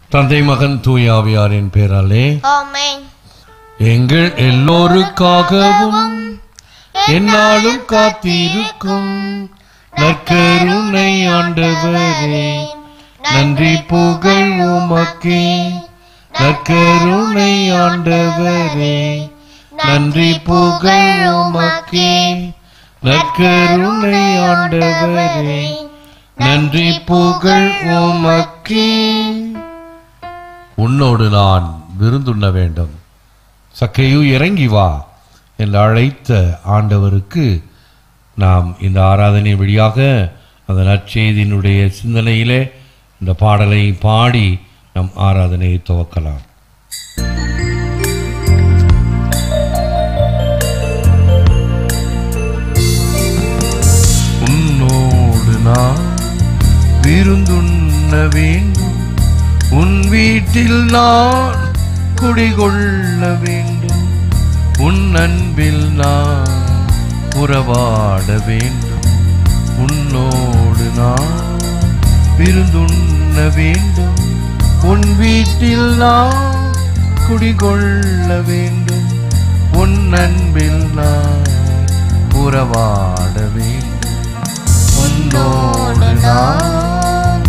தந்தை மகன் தூயாவியாரின் பேராலே ஆமென் எங்கள் எல்லோருக்காகவும் என்னாலும் காத்திருக்கும் நற்கருணை ஆண்டவரே நன்றி புகழ் உமக்கே நற்கருணை ஆண்டவரே நன்றி புகழ் உமக்கே நற்கருணை ஆண்டவரே நன்றி புகழ் உமக்கே உன்னோடு நான் விருந்துண்ண வேண்டும் சக்கையு இறங்கி வா என்று அழைத்த ஆண்டவருக்கு நாம் இந்த ஆராதனை வழியாக அந்த நற்செய்தியினுடைய சிந்தனையிலே இந்த பாடலை பாடி நம் ஆராதனையை துவக்கலாம் உன்னோடு நான் விருந்துண்ண வேண்டும் உன் வீட்டில் நான் குடிகொள்ள வேண்டும் உன் அன்பில் நான் உறவாட வேண்டும் உன்னோடு நான் விருந்துண்ண வேண்டும் உன் வீட்டில் நான் குடிகொள்ள வேண்டும் உன் அன்பில் நான் உறவாட வேண்டும் உன்னோடு நான்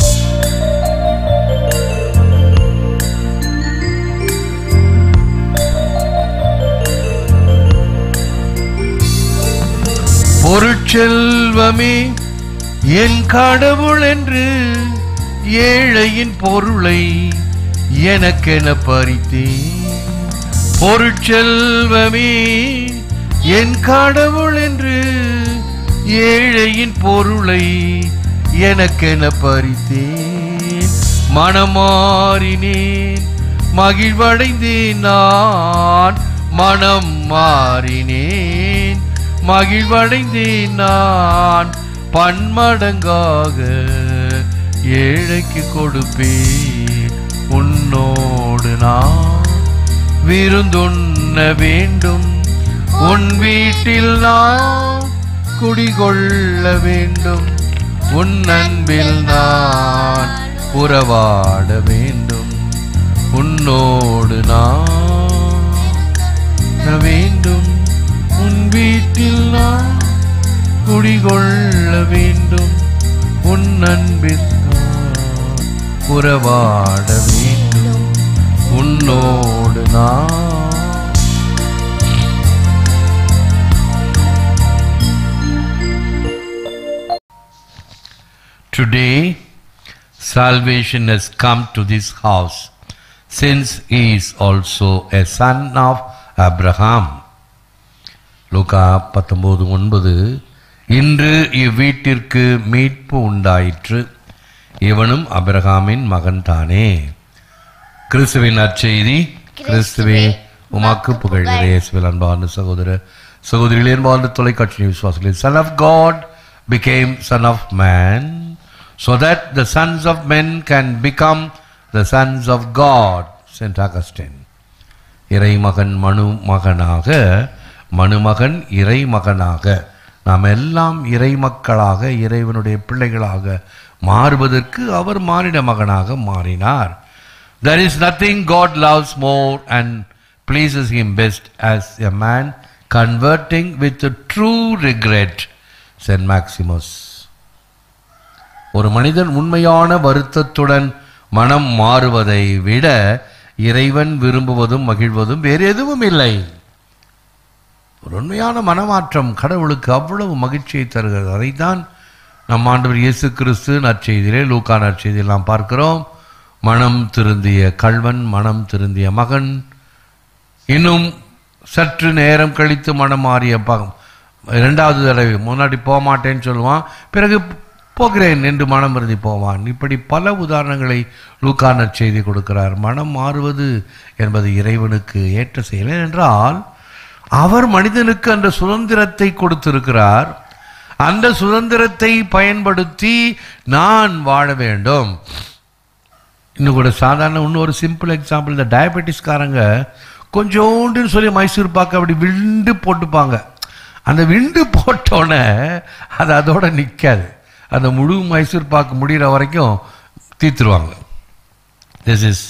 பொருட்செல்வமே என் கடவுள் என்று ஏழையின் பொருளை எனக்கென பறித்தேன் பொருட்செல்வமே என் கடவுள் என்று ஏழையின் பொருளை எனக்கென பறித்தேன் மனமாறினேன் மகிழ்வடைந்தேன் நான் மனம் மாறினேன் மகிழ்வடைந்தேன் நான் பன்மடங்காக ஏழைக்கு கொடுப்பேன் உன்னோடு நான் விருந்துண்ண வேண்டும் உன் வீட்டில் நான் குடிகொள்ள வேண்டும் உன் அன்பில் நான் உறவாட வேண்டும் உன்னோடு நான் வேண்டும் உன் வீட்டில் நான் குடிகொள்ள வேண்டும் உன் அன்பில் நான் உறவாட வேண்டும் உன்னோடு நான் Today, salvation has come to this house, since he is also a son of Abraham. லூகா பத்தொன்பது ஒன்பது இன்று இவ்வீட்டிற்கு மீட்பு உண்டாயிற்று இவனும் அபிரகாமின் மகன் தானே கிறிஸ்துவின் நற்செய்தி கிறிஸ்துவே உமாக்கு புகழ் இயேசுவில் அன்பார்ந்த சகோதர சகோதரிகளே அன்பார்ந்த தொலைக்காட்சி விசுவாசிகளே son of God became son of man so that the sons of men can become the sons of God St Augustine இறைமகன் மனு மகனாக மனுமகன் இறைமகனாக நாம் எல்லாம் இறைமக்களாக இறைவனுடைய பிள்ளைகளாக மாறுவதற்கு அவர் மானிட மகனாக மாறினார் There is nothing God loves more and pleases him best as a man converting with a true regret, St. Maximus. ஒரு மனிதன் உண்மையான வருத்தத்துடன் மனம் மாறுவதை விட இறைவன் விரும்புவதும் மகிழ்வதும் வேறு எதுவும் இல்லை ஒரு உண்மையான மனமாற்றம் கடவுளுக்கு அவ்வளவு மகிழ்ச்சியை தருகிறது அதைத்தான் நம் ஆண்டவர் இயேசு கிறிஸ்து நற்செய்தியிலே லூக்கா நற்செய்தியில் நாம் பார்க்கிறோம் மனம் திருந்திய கல்வன் மனம் திருந்திய மகன் இன்னும் சற்று நேரம் கழித்து மனம் மாறிய ப இரண்டாவது தடவை முன்னாடி போக மாட்டேன்னு சொல்லுவான் பிறகு போகிறேன் என்று மனம் இறுதி போவான் இப்படி பல உதாரணங்களை லூக்கா நற்செய்தி கொடுக்கிறார் மனம் மாறுவது என்பது இறைவனுக்கு ஏற்ற செயல் என்றால் அவர் மனிதனுக்கு அந்த சுதந்திரத்தை கொடுத்திருக்கிறார் அந்த சுதந்திரத்தை பயன்படுத்தி நான் வாழ வேண்டும் இன்னும் கூட சாதாரண இன்னும் ஒரு சிம்பிள் எக்ஸாம்பிள் இந்த டயபெட்டிஸ்காரங்க கொஞ்சோண்டுன்னு சொல்லி மைசூர் பாக்கு அப்படி விண்டு போட்டுப்பாங்க அந்த விண்டு போட்டோன்னே அது அதோட நிற்காது அந்த முழு மைசூர் பாக்கு முடிகிற வரைக்கும் தீத்துருவாங்க this is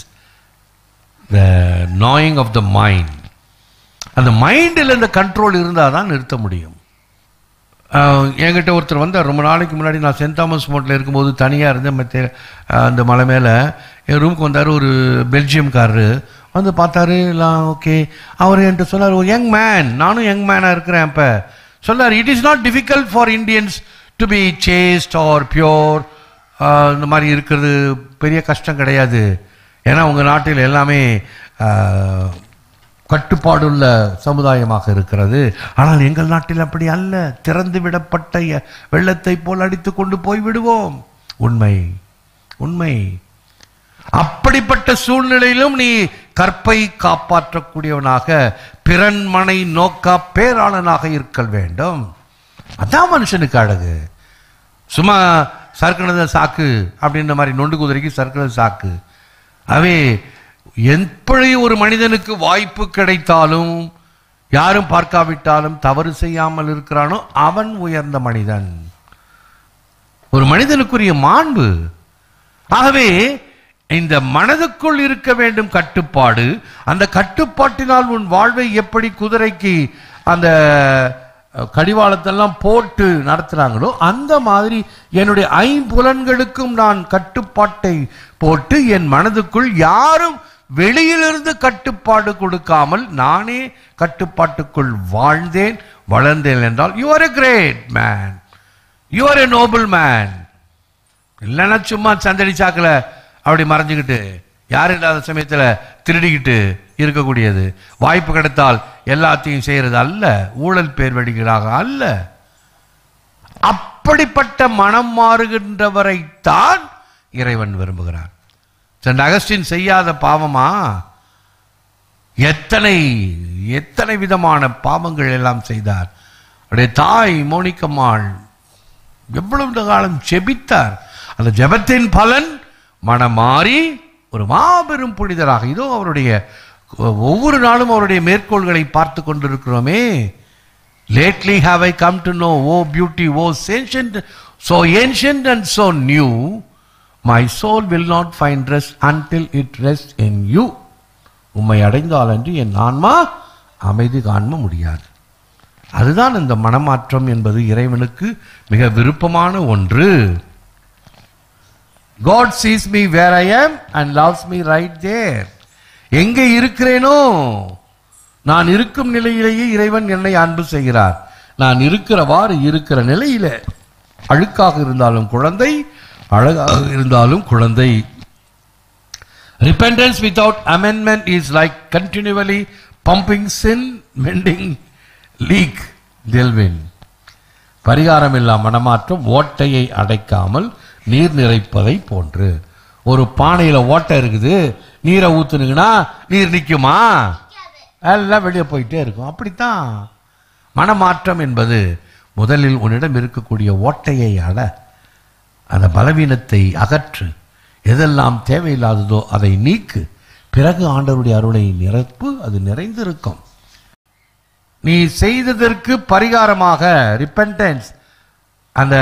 the knowing of the mind அந்த மைண்டில் இந்த கண்ட்ரோல் இருந்தால் தான் நிறுத்த முடியும் ஆஹ் என்கிட்ட ஒருத்தர் வந்தார் ரொம்ப நாளைக்கு முன்னாடி நான் சென்ட் தாமஸ் மோட்டில் இருக்கும்போது தனியாக இருந்தேன் மற்ற அந்த மலை மேலே என் ரூமுக்கு வந்தார் ஒரு பெல்ஜியம்காரரு வந்து பார்த்தாரு எல்லாம் ஓகே அவர் என்கிட்ட சொன்னார் ஒரு யங் மேன் நானும் யங் மேனாக இருக்கிறேன் இப்போ சொன்னார் it is not difficult for Indians to be chaste R pure இந்த மாதிரி இருக்கிறது பெரிய கஷ்டம் கிடையாது ஏன்னா உங்கள் நாட்டில் எல்லாமே ஆஹ், கட்டுப்பாடுள்ள சமுதாயமாக இருக்கிறது ஆனால் எங்கள் நாட்டில் அப்படி அல்ல திறந்து விடப்பட்ட எ- வெள்ளத்தை போல் அடித்து கொண்டு போய் விடுவோம் உண்மை உண்மை அப்படிப்பட்ட சூழ்நிலையிலும் நீ கற்பை காப்பாற்றக்கூடியவனாக பிறன் மனை நோக்கா பேராளனாக இருக்க வேண்டும் அதான் மனுஷனுக்கு அழகு சும்மா சர்க்கனத சாக்கு அப்படின்ற மாதிரி நொண்டு குதிரைக்கு சர்க்கனத சாக்கு அவே எப்படி ஒரு மனிதனுக்கு வாய்ப்பு கிடைத்தாலும் யாரும் பார்க்காவிட்டாலும் தவறு செய்யாமல் இருக்கிறானோ அவன் உயர்ந்த மனிதன் ஒரு மனிதனுக்குரிய மாண்பு ஆகவே இந்த மனதுக்குள் இருக்க வேண்டும் கட்டுப்பாடு அந்த கட்டுப்பாட்டினால் உன் வாழ்வை எப்படி குதிரைக்கு அந்த அஹ், கடிவாளத்தெல்லாம் போட்டு நடத்துறாங்களோ அந்த மாதிரி என்னுடைய ஐம்புலன்களுக்கும் நான் கட்டுப்பாட்டை போட்டு என் மனதுக்குள் யாரும் வெளியிலிருந்து கட்டுப்பாடு கொடுக்காமல் நானே கட்டுப்பாட்டுக்குள் வாழ்ந்தேன் வளர்ந்தேன் என்றால் you are a great man you are a noble man இல்லைன்னா சும்மா சந்தடி சாக்கில் அப்படி மறைஞ்சுக்கிட்டு யார் இல்லாத சமயத்தில் திருடிக்கிட்டு இருக்கக்கூடியது வாய்ப்பு கிடைத்தால் எல்லாத்தையும் செய்யறது அல்ல ஊழல் பேர் வடிகளாக அல்ல அப்படிப்பட்ட மனம் மாறுகின்றவரைத்தான் இறைவன் விரும்புகிறான் சென்ற அகஸ்டின் செய்யாத பாவமா எத்தனை எத்தனை விதமான பாவங்கள் எல்லாம் செய்தார் அவருடைய தாய் மோனிக்கம்மாள் எவ்வளவு காலம் ஜெபித்தார் அந்த ஜெபத்தின் பலன் மனமாறி ஒரு மாபெரும் புனிதராக இதோ அவருடைய ஒவ்வொரு நாளும் அவருடைய மேற்கோள்களை பார்த்து கொண்டிருக்கிறோமே lately have I come to know O beauty O ancient so ancient and so new my soul will not find rest until it rest in you உம்மை அடைந்தாலன்றி என் ஆன்மா அமைதி காண்ப முடியாது அதுதான் இந்த மனமாற்றம் என்பது இறைவனுக்கு மிக விருப்பமான ஒன்று God sees me where I am and loves me right there. எங்கே இருக்கிறேனோ நான் இருக்கும் நிலையிலேயே இறைவன் என்னை அன்பு செய்கிறார் நான் இருக்கிறவாறு இருக்கிற நிலையில அழுக்காக இருந்தாலும் குழந்தை அழகாக இருந்தாலும் குழந்தை Repentance without amendment is like continually pumping sin, mending leak, delvin. பரிகாரம் இல்லா மனமாற்றம் ஓட்டையை அடைக்காமல் நீர் நிறைப்பதை போன்று ஒரு பானையில ஓட்டை இருக்குது நீரை ஊத்துனீங்கன்னா நீர் நிக்குமா எல்லாம் வெளியே போயிட்டே இருக்கும் அப்படித்தான் மனமாற்றம் என்பது முதலில் உன்னிடம் இருக்கக்கூடிய ஓட்டையை அட அந்த பலவீனத்தை அகற்று எதெல்லாம் தேவையில்லாததோ அதை நீக்கு பிறகு ஆண்டவருடைய அருளை நிரப்பு அது நிறைந்திருக்கும் நீ செய்ததற்கு பரிகாரமாக ரிப்பென்டன்ஸ் அந்த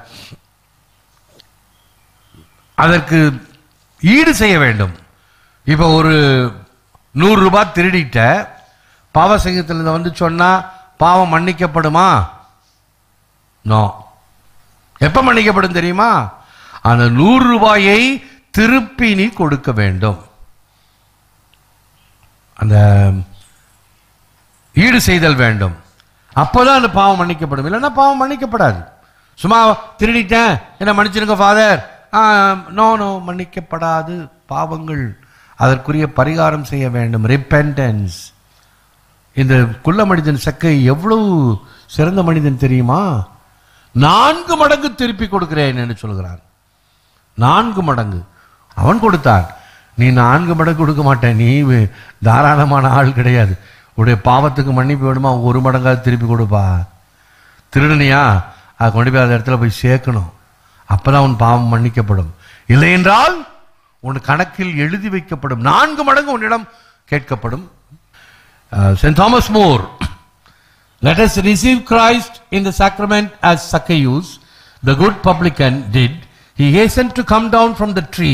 அதற்கு ஈடு செய்ய வேண்டும் இப்போ ஒரு நூறு ரூபாய் திருடிட்ட பாவ சங்கத்திலிருந்து வந்து சொன்னா பாவம் மன்னிக்கப்படுமா நோ எப்ப மன்னிக்கப்படும் தெரியுமா அந்த நூறு ரூபாயை திருப்பி நீ கொடுக்க வேண்டும் அந்த ஈடு செய்தல் வேண்டும் அப்போதான் அந்த பாவம் மன்னிக்கப்படும் இல்லைன்னா பாவம் மன்னிக்கப்படாது சும்மா திருடிட்டேன் என்ன மன்னிச்சிருங்க ஃபாதர் நோ நோ மன்னிக்கப்படாது பாவங்கள் அதற்குரிய பரிகாரம் செய்ய வேண்டும் ரிப்பென்டன்ஸ் இந்த குள்ள மனிதன் சக்கை எவ்வளவு சிறந்த மனிதன் தெரியுமா நான்கு மடங்கு திருப்பி கொடுக்கிறேன் என்று சொல்கிறான் நான்கு மடங்கு அவன் கொடுத்தான் நீ நான்கு மடங்கு கொடுக்க மாட்டேன் நீ தாராளமான ஆள் கிடையாது உடைய பாவத்துக்கு மன்னிப்பு வேணுமா ஒரு மடங்காவது திருப்பி கொடுப்பா திருடனியா அதை கொண்டு போய் அந்த இடத்துல போய் சேர்க்கணும் அப்பதான் உன் பாவம் மன்னிக்கப்படும் இல்லை என்றால் உன் கணக்கில் எழுதி வைக்கப்படும் நான்கு மடங்கு உன்னிடம் கேட்கப்படும் saint Thomas More Let us receive Christ in the sacrament as Zacchaeus, the good publican, did. He hastened to come down from the tree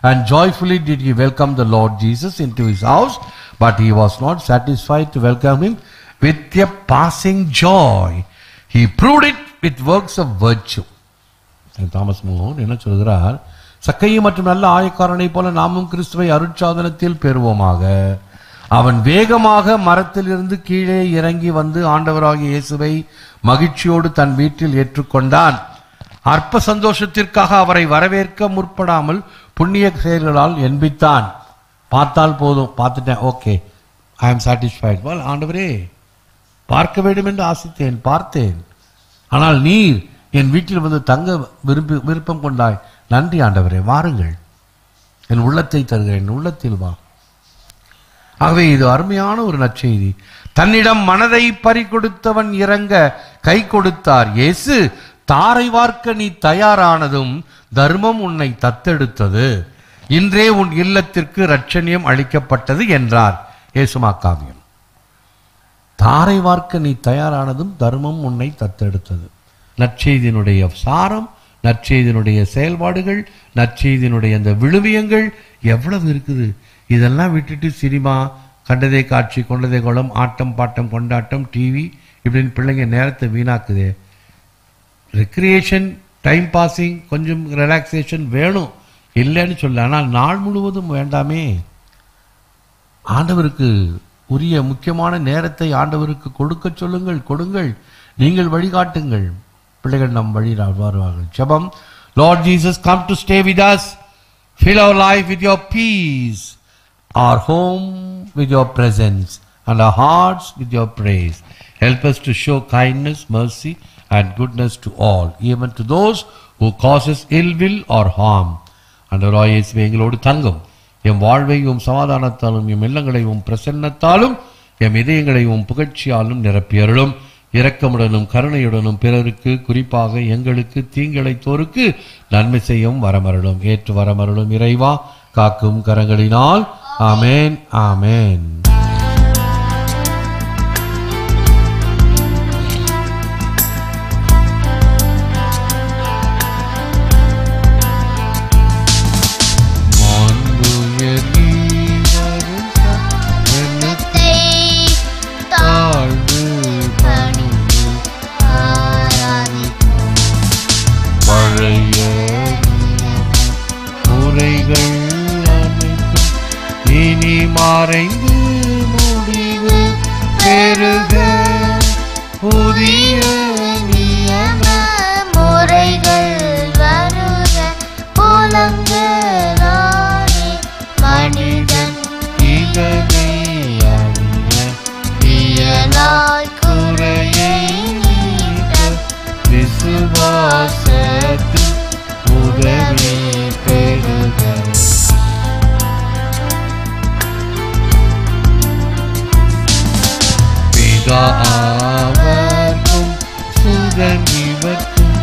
and joyfully did he welcome the Lord Jesus into his house, but he was not satisfied to welcome him with a passing joy. He proved it with works of virtue. Thomas மோகன் என்ன சொல்கிறார் சக்கையை மற்றும் நல்ல ஆயக்காரனை போல நாமும் கிறிஸ்துவை அருட்சாதனத்தில் பெறுவோமாக அவன் வேகமாக மரத்திலிருந்து கீழே இறங்கி வந்து ஆண்டவராகிய இயேசுவை மகிழ்ச்சியோடு தன் வீட்டில் ஏற்றுக்கொண்டான் அற்ப சந்தோஷத்திற்காக அவரை வரவேற்க முற்படாமல் புண்ணிய செயல்களால் என்பித்தான் பார்த்தால் போதும் பார்த்துட்டேன் okay I am satisfied well ஆண்டவரே பார்க்க வேண்டும் என்று ஆசித்தேன் பார்த்தேன் ஆனால் நீர் என் வீட்டில் வந்து தங்க விரும்பி விருப்பம் கொண்டாய் நன்றி ஆண்டவரே வாருங்கள் என் உள்ளத்தை தருகிறேன் என் உள்ளத்தில் வா ஆகவே இது அருமையான ஒரு நற்செய்தி தன்னிடம் மனதை பறி கொடுத்தவன் இறங்க கை கொடுத்தார் இயேசு தாரை வார்க்க நீ தயாரானதும் தர்மம் உன்னை தத்தெடுத்தது இன்றே உன் இல்லத்திற்கு ரட்சணியம் அளிக்கப்பட்டது என்றார் இயேசுமா காவியம் தாரை வார்க்க நீ தயாரானதும் தர்மம் உன்னை தத்தெடுத்தது நற்செய்தியினுடைய சாரம் நற்செய்தியினுடைய செயல்பாடுகள் நற்செய்தியினுடைய அந்த விழுமியங்கள் எவ்வளவு இருக்குது இதெல்லாம் விட்டுட்டு சினிமா கண்டதே காட்சி கொண்டதே குளம் ஆட்டம் பாட்டம் கொண்டாட்டம் டிவி இப்படின்னு பிள்ளைங்க நேரத்தை வீணாக்குதே ரெக்ரியேஷன் டைம் பாசிங் கொஞ்சம் ரிலாக்ஸேஷன் வேணும் இல்லைன்னு சொல்ல ஆனால் நாள் முழுவதும் வேண்டாமே ஆண்டவருக்கு உரிய முக்கியமான நேரத்தை ஆண்டவருக்கு கொடுக்க சொல்லுங்கள் கொடுங்கள் நீங்கள் வழிகாட்டுங்கள் பிள்ளைகள் நம் வழி வருவார்கள் ஜெபம் Lord Jesus come to stay with us fill our life with your peace our home with your presence and our hearts with your praise help us to show kindness mercy and goodness to all even to those who causes ill will or harm ஆண்டவராய் இயேசுவே எங்களோடு தங்கும் M வாழ்வையும் சமாதானத்தாலும் M இல்லங்களையும் பிரசன்னத்தாலும் M இதயங்களையும் புகழ்ச்சியாலும் நிரப்பியருளும் இரக்கமுடனும் கருணையுடனும் பிறருக்கு குறிப்பாக எங்களுக்கு தீங்கிழைத்தோருக்கு நன்மை செய்யும் வரமருளும் ஏற்று வரமருளும் இறைவா காக்கும் கரங்களினால் ஆமேன் ஆமேன் மாண்புயர் நீ வரும் சரணத்தை தாழ்வு பணிந்து பழைய முறைகள் அனைத்தும் இனி மறைந்து முடிவு பெறுக புதிய நியம முறைகள் வருக புலங்களானே மனிதன் இதனை அறிய இயலாய் குறையை நீக்க விசுவாசத்தில் உதவி பெறுக பிதா அவர்க்கும் சுதன் இவர்க்கும்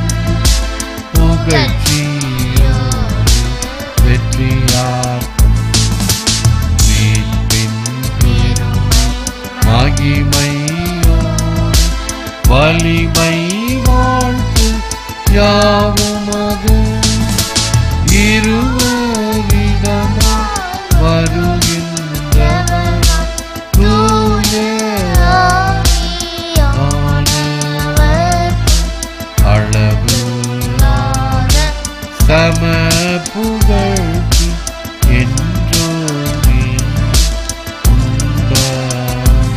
புகழ்ச்சியோடு வெற்றியார்க்கும் மீட்பின் பெருமை மகிமையோடு வலிமை வாழ்த்து யாவுமாக இருவரிடமா வருகின்றவர் தூய ஆவியானவர் அளவு சம புகழ்ச்சி என்றோமே உண்டாகும்.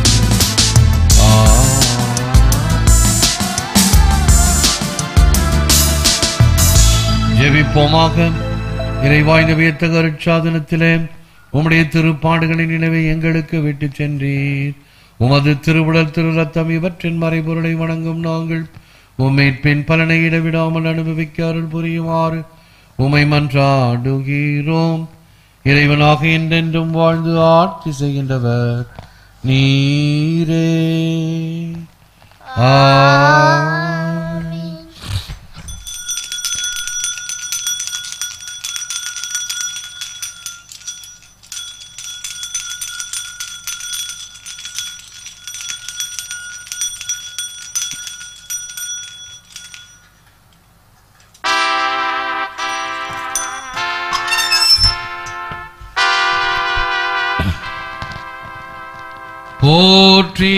ஆமென். ஜெபிப்போமாக இறைவாய்ந்த வியத்தக அருட்சாதனத்திலே உம்முடைய திருப்பாடுகளின் நினைவை எங்களுக்கு விட்டு சென்றீர் உமது திருவுடல் திரு ரத்தம் இவற்றின் மறைபொருளை வணங்கும் நாங்கள் உம்மை பின் பலனை இடைவிடாமல் அனுபவிக்க அருள் புரியுமாறு உமை மன்றாடுகிறோம் இறைவனாக என்றென்றும் வாழ்ந்து ஆட்சி செய்கின்றவர் நீரே ஆமென். போற்றி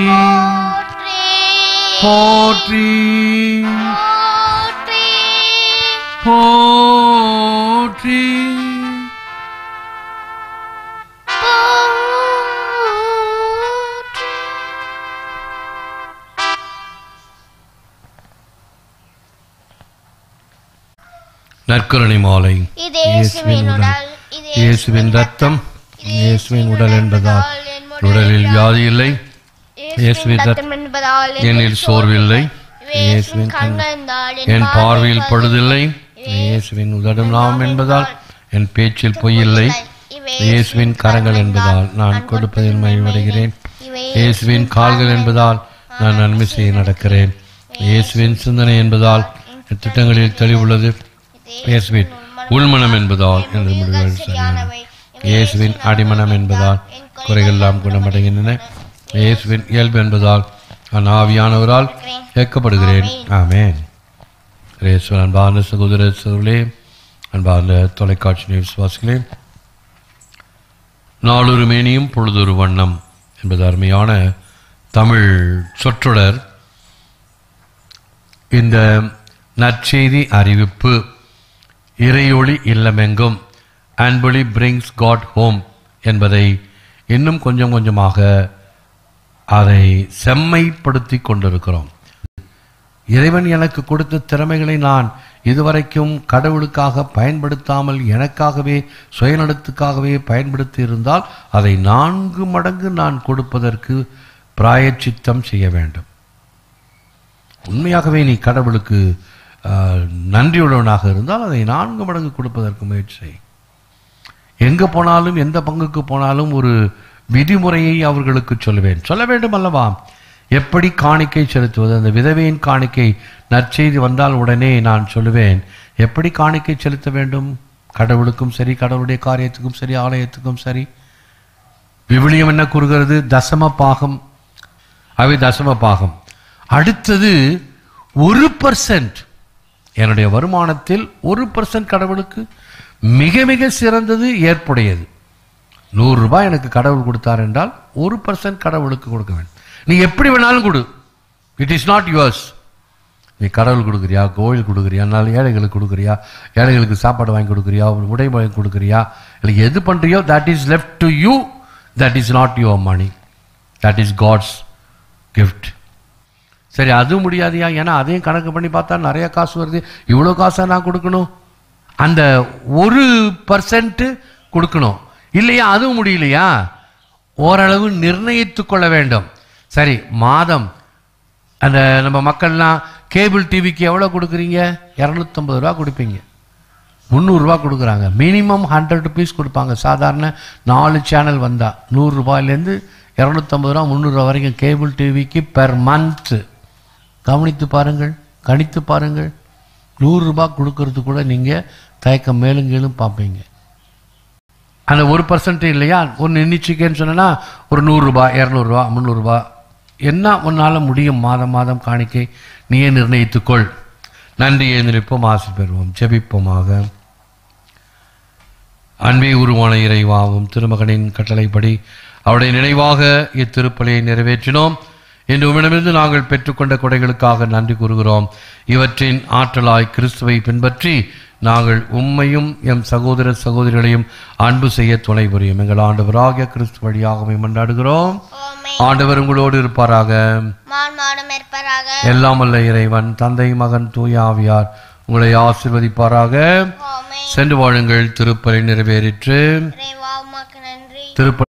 போற்றி போற்றி போற்றி போற்றி போற்றி நற்கருணை மாலை இது இயேசுவின் உடல் இது இயேசுவின் ரத்தம் இயேசுவின் உடல் என்பதால் என் உடலில் வியாதி இல்லை இயேசுவின் ரத்தம் என்பதால் என்னில் சோர்வில்லை இயேசுவின் கண்கள் என்றால் என் பார்வையில் படுதில்லை இயேசுவின் உதடும் நாம் என்பதால் என் பேச்சில் பொய்யில்லை இயேசுவின் கரங்கள் என்பதால் நான் கொடுப்பதில் மகிழ்வடைகிறேன் இயேசுவின் கால்கள் என்பதால் நான் நன்மை செய்ய நடக்கிறேன் இயேசுவின் சிந்தனை என்பதால் என் திட்டங்களில் தெளிவுள்ளது இயேசுவின் உள்மனம் என்பதால் எனது முடிவுகள் சரியானவை இயேசுவின் அடிமனம் என்பதால் குறைகள் எல்லாம் குணமடைகின்றன இயேசுவின் இயல்பு என்பதால் நான் ஆவியானவரால் இயக்கப்படுகிறேன் ஆமென் இயேசுவின் அன்பார்ந்த சகோதர சகோதரே அன்பார்ந்த தொலைக்காட்சி விசுவாசிகளே நாளொரு மேனியும் பொழுதொரு வண்ணம் என்பது அருமையான தமிழ் சொற்றொடர் இந்த நற்செய்தி அறிவிப்பு இறையொளி இல்லமெங்கும் அன்பொலி பிரிங்ஸ் காட் ஹோம் என்பதை இன்னும் கொஞ்சம் கொஞ்சமாக அதை செம்மைப்படுத்தி கொண்டிருக்கிறோம் இறைவன் எனக்கு கொடுத்த திறமைகளை நான் இதுவரைக்கும் கடவுளுக்காக பயன்படுத்தாமல் எனக்காகவே சுயநலத்துக்காகவே பயன்படுத்தி இருந்தால் அதை நான்கு மடங்கு நான் கொடுப்பதற்கு பிராயச்சித்தம் செய்ய வேண்டும் உண்மையாகவே நீ கடவுளுக்கு ஆஹ், நன்றியுள்ளவனாக இருந்தால் அதை நான்கு மடங்கு கொடுப்பதற்கு முயற்சி செய் எங்கே போனாலும் எந்த பங்குக்கு போனாலும் ஒரு விதிமுறையை அவர்களுக்கு சொல்லுவேன் சொல்ல வேண்டும் அல்லவா எப்படி காணிக்கை செலுத்துவது அந்த விதவையின் காணிக்கை நற்செய்தி வந்தால் உடனே நான் சொல்லுவேன் எப்படி காணிக்கை செலுத்த வேண்டும் கடவுளுக்கும் சரி கடவுளுடைய காரியத்துக்கும் சரி ஆலயத்துக்கும் சரி விவிலியம் என்ன கூறுகிறது தசம பாகம் அவை தசம பாகம் அடுத்தது ஒரு பர்சன்ட் என்னுடைய வருமானத்தில் ஒரு பர்சன்ட் கடவுளுக்கு மிக மிக சிறந்தது ஏற்புடையது நூறு ரூபாய் எனக்கு கடவுள் கொடுத்தார் என்றால் ஒரு பர்சன்ட் கடவுளுக்கு கொடுக்க வேண்டும் நீ எப்படி வேணாலும் கொடு இட் இஸ் நாட் யுவர்ஸ் நீ கடவுள் கொடுக்குறியா கோயில் கொடுக்குறியா நாலு ஏழைகளுக்கு கொடுக்குறியா ஏழைகளுக்கு சாப்பாடு வாங்கி கொடுக்குறியா ஒரு உடை வாங்கி கொடுக்குறியா இல்லை எது பண்ணுறியோ that is left to you that is not your money that is God's gift சரி அதுவும் முடியாதியா ஏன்னா அதையும் கணக்கு பண்ணி பார்த்தா நிறைய காசு வருது இவ்வளோ காசா நான் கொடுக்கணும் அந்த ஒரு பர்சன்ட் கொடுக்கணும் இல்லையா அதுவும் முடியலையா ஓரளவு நிர்ணயித்து கொள்ள வேண்டும் சரி மாதம் அந்த நம்ம மக்கள்லாம் கேபிள் டிவிக்கு எவ்வளோ கொடுக்குறீங்க இரநூத்தம்பது ரூபா கொடுப்பீங்க முந்நூறுரூவா கொடுக்குறாங்க மினிமம் ஹண்ட்ரட் ருபீஸ் கொடுப்பாங்க சாதாரண நாலு சேனல் வந்தால் நூறுரூபாயிலேருந்து இரநூத்தம்பது ரூபா முந்நூறுரூவா வரைக்கும் கேபிள் டிவிக்கு பெர் மந்த்து கவனித்து பாருங்கள் கணித்து பாருங்கள் நூறுரூபா கொடுக்கறது கூட நீங்கள் தயக்கம் மேலும் கீழும் பார்ப்பீங்க அந்த ஒரு பர்சன்ட் இல்லையா ஒன்று எண்ணிச்சிக்கன்னு சொன்னா ஒரு நூறுரூபா இரநூறுபா முந்நூறுரூபா என்ன உன்னால் முடியும் மாதம் மாதம் காணிக்கை நீயே நிர்ணயித்துக்கொள் நன்றி எழுந்திருப்போம் ஆசை பெறுவோம் ஜெபிப்போமாக அன்பே உருவான இறைவாவும் திருமகனின் கட்டளைப்படி அவருடைய நினைவாக இத்திருப்பலியை நிறைவேற்றினோம் இன்று உம்மிடமிருந்து நாங்கள் பெற்றுக்கொண்ட கொடைகளுக்காக நன்றி கூறுகிறோம் இவற்றின் ஆற்றலாய் கிறிஸ்துவை பின்பற்றி நாங்கள் உம்மையும் எம் சகோதர சகோதரிகளையும் அன்பு செய்ய துணை புரியும் எங்கள் ஆண்டவராகிய கிறிஸ்து வழியாகவே மன்றாடுகிறோம் ஓமை ஆண்டவர் உங்களோடு இருப்பாராக மான் மாடம் இருப்பராக எல்லாம் வல்ல இறைவன் தந்தை மகன் தூய ஆவியார் உங்களை ஆசிர்வதிப்பாராக ஓமை சென்று வாழுங்கள் திருப்பலை நிறைவேறிற்று இறைவா உமக்கு நன்றி திருப்ப